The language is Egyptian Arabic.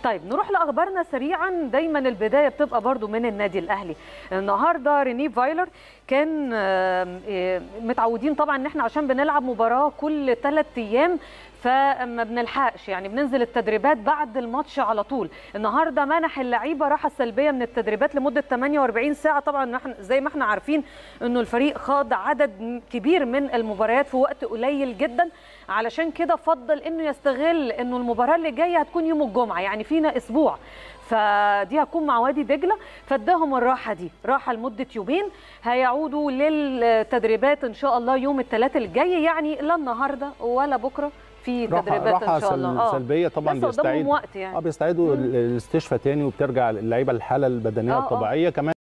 طيب نروح لاخبارنا سريعا دايما البدايه بتبقى برضو من النادي الاهلي النهارده ريني فايلر كان متعودين طبعا ان احنا عشان بنلعب مباراه كل ثلاث ايام فما بنلحقش يعني بننزل التدريبات بعد الماتش على طول النهارده منح اللعيبه راحه سلبيه من التدريبات لمده 48 ساعه طبعا احنا زي ما احنا عارفين انه الفريق خاض عدد كبير من المباريات في وقت قليل جدا علشان كده فضل انه يستغل انه المباراه اللي جايه هتكون يوم الجمعه يعني فينا اسبوع فدي هتكون مع وادي دجله فاداهم الراحه دي راحه لمده يومين هيعودوا للتدريبات ان شاء الله يوم الثلاثاء الجاي يعني لا النهارده ولا بكره في تدريبات راحة ان شاء الله اه سلبيه طبعا بيستعيدوا وقت يعني اه بيستعيدوا الاستشفاء تاني وبترجع اللعيبه الحاله البدنيه آه الطبيعيه كمان